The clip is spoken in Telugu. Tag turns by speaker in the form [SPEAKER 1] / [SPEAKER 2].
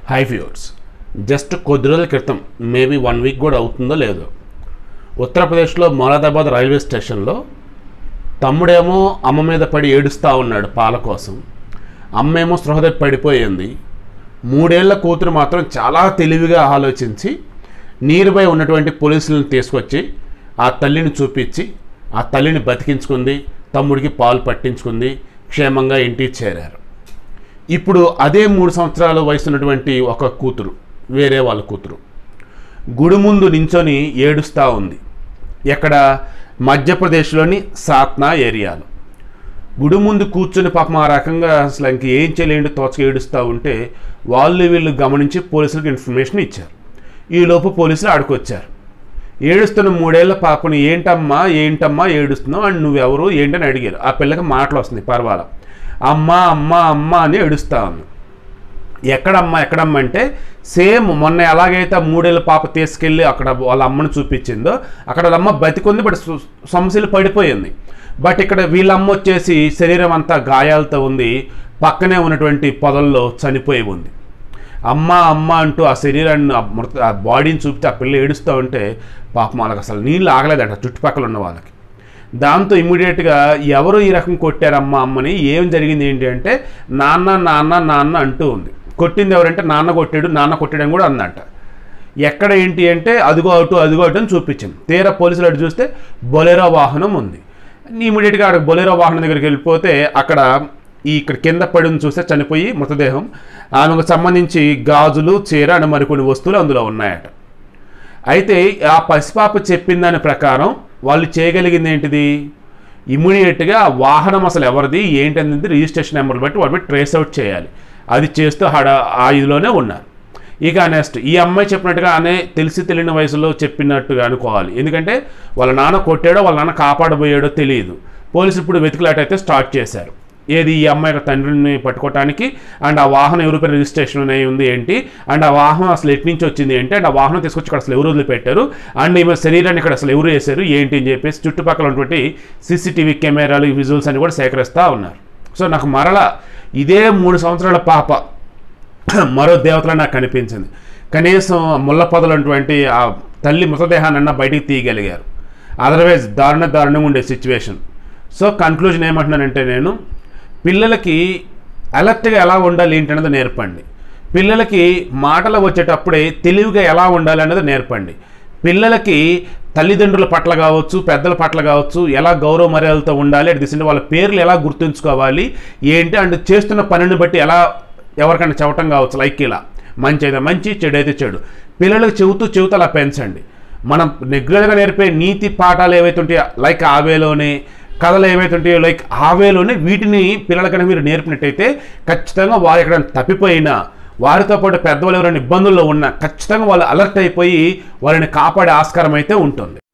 [SPEAKER 1] హై వ్యూర్స్ జస్ట్ కొద్ది రోజుల క్రితం మేబీ వన్ వీక్ కూడా అవుతుందో లేదో ఉత్తరప్రదేశ్లో మొరాదాబాద్ రైల్వే స్టేషన్లో తమ్ముడేమో అమ్మ మీద పడి ఏడుస్తూ ఉన్నాడు పాల కోసం అమ్మేమో స్పృహ పడిపోయింది మూడేళ్ల కూతురు మాత్రం చాలా తెలివిగా ఆలోచించి నీరుపై ఉన్నటువంటి పోలీసులను తీసుకొచ్చి ఆ తల్లిని చూపించి ఆ తల్లిని బతికించుకుంది తమ్ముడికి పాలు పట్టించుకుంది క్షేమంగా ఇంటికి చేరారు ఇప్పుడు అదే మూడు సంవత్సరాల వయసు ఉన్నటువంటి ఒక కూతురు వేరే వాళ్ళ కూతురు గుడి ముందు నించొని ఏడుస్తూ ఉంది ఎక్కడ మధ్యప్రదేశ్లోని సాత్నా ఏరియాలో గుడి ముందు కూర్చొని పాపం ఆ రకంగా అసలు ఇంక ఏం చేయలేండి తోచక ఏడుస్తూ ఉంటే వాళ్ళు వీళ్ళు గమనించి పోలీసులకు ఇన్ఫర్మేషన్ ఇచ్చారు ఈలోపు పోలీసులు ఆడుకొచ్చారు ఏడుస్తున్న మూడేళ్ల పాపని ఏంటమ్మా ఏంటమ్మా ఏడుస్తున్నావు అండ్ నువ్వెవరు ఏంటని అడిగారు ఆ పిల్లకి మాటలు వస్తుంది పర్వాల అమ్మ అమ్మ అమ్మ అని ఏడుస్తా ఉంది ఎక్కడమ్మా ఎక్కడమ్మా అంటే సేమ్ మొన్న ఎలాగైతే ఆ మూడేళ్ళ పాప తీసుకెళ్ళి అక్కడ వాళ్ళ అమ్మను చూపించిందో అక్కడ వాళ్ళ అమ్మ బతికుంది బట్ సు- సమస్యలు పడిపోయింది బట్ ఇక్కడ వీళ్ళ అమ్మ వచ్చేసి శరీరం అంతా గాయాలతో ఉంది పక్కనే ఉన్నటువంటి పొదల్లో చనిపోయి ఉంది అమ్మ అమ్మ అంటూ ఆ శరీరాన్ని ఆ మృత ఆ బాడీని చూపితే ఆ పిల్ల ఏడుస్తూ ఉంటే పాపం వాళ్ళకి అసలు నీళ్ళు ఆగలేదంట చుట్టుపక్కల ఉన్న వాళ్ళకి దాంతో ఇమ్మీడియట్గా ఎవరు ఈ రకం కొట్టారమ్మా అమ్మని ఏం జరిగింది ఏంటి అంటే నాన్న నాన్న నాన్న అంటూ ఉంది కొట్టింది ఎవరంటే నాన్న కొట్టాడు నాన్న కొట్టాడని కూడా అందంట ఎక్కడ ఏంటి అంటే అదిగో అటు అదిగో అటు అని చూపించింది తీరా పోలీసులు అటు చూస్తే బొలెరో వాహనం ఉంది ఇమీడియట్గా అక్కడ బొలెరో వాహనం దగ్గరికి వెళ్ళిపోతే అక్కడ ఈ ఇక్కడ కింద పడి ఉంది చూస్తే చనిపోయి మృతదేహం ఆమెకు సంబంధించి గాజులు చీర అని మరికొన్ని వస్తువులు అందులో ఉన్నాయట అయితే ఆ పసిపాప చెప్పిన దాని ప్రకారం వాళ్ళు చేయగలిగింది ఏంటిది ఇమ్మీడియట్గా వాహనం అసలు ఎవరిది ఏంటనేది రిజిస్ట్రేషన్ నెంబర్ బట్టి వాళ్ళు ట్రేస్ అవుట్ చేయాలి అది చేస్తూ హడ ఆ ఇదిలోనే ఉన్నారు ఇక నెక్స్ట్ ఈ అమ్మాయి చెప్పినట్టుగా అనే తెలిసి తెలియని వయసులో చెప్పినట్టుగా అనుకోవాలి ఎందుకంటే వాళ్ళ నాన్న కొట్టాడో వాళ్ళ నాన్న కాపాడబోయాడో తెలియదు పోలీసులు ఇప్పుడు వెతుకులాట అయితే స్టార్ట్ చేశారు ఏది ఈ అమ్మాయి యొక్క తండ్రిని పట్టుకోవటానికి అండ్ ఆ వాహనం ఎవరి పేరు రిజిస్ట్రేషన్ అయి ఉంది ఏంటి అండ్ ఆ వాహనం అసలు ఎటు నుంచి వచ్చింది ఏంటి అండ్ ఆ వాహనం తీసుకొచ్చి ఇక్కడ అసలు ఎవరు వదిలిపెట్టారు అండ్ ఈమె శరీరాన్ని ఇక్కడ అసలు ఎవరు వేశారు ఏంటి అని చెప్పేసి చుట్టుపక్కల ఉన్నటువంటి సీసీటీవీ కెమెరాలు విజువల్స్ అని కూడా సేకరిస్తూ ఉన్నారు సో నాకు మరలా ఇదే మూడు సంవత్సరాల పాప మరో దేవతలా నాకు కనిపించింది కనీసం ముళ్ళ పొదలటువంటి ఆ తల్లి మృతదేహాన్ని బయటికి తీయగలిగారు అదర్వైజ్ దారుణ దారుణంగా ఉండే సిచ్యువేషన్ సో కన్క్లూజన్ ఏమంటున్నానంటే నేను పిల్లలకి అలర్ట్గా ఎలా ఉండాలి ఏంటనేది నేర్పండి పిల్లలకి మాటలు వచ్చేటప్పుడే తెలివిగా ఎలా ఉండాలి అనేది నేర్పండి పిల్లలకి తల్లిదండ్రుల పట్ల కావచ్చు పెద్దల పట్ల కావచ్చు ఎలా గౌరవ మర్యాదలతో ఉండాలి అట్ ది సేమ్ వాళ్ళ పేర్లు ఎలా గుర్తుంచుకోవాలి ఏంటి అండ్ చేస్తున్న పనిని బట్టి ఎలా ఎవరికైనా చెప్పటం కావచ్చు లైక్ ఇలా మంచి అయితే మంచి చెడు అయితే చెడు పిల్లలకు చెబుతూ చెబుతూ అలా పెంచండి మనం రెగ్యులర్గా నేర్పే నీతి పాఠాలు ఏవైతే ఉంటాయో లైక్ ఆవేలోనే కథలు ఏవైతే ఉంటాయో లైక్ ఆవేలోనే వీటిని పిల్లలకైనా మీరు నేర్పినట్టయితే ఖచ్చితంగా వారు ఎక్కడైనా తప్పిపోయినా వారితో పాటు పెద్దవాళ్ళు ఎవరైనా ఇబ్బందుల్లో ఉన్నా ఖచ్చితంగా వాళ్ళు అలర్ట్ అయిపోయి వారిని కాపాడే ఆస్కారం అయితే ఉంటుంది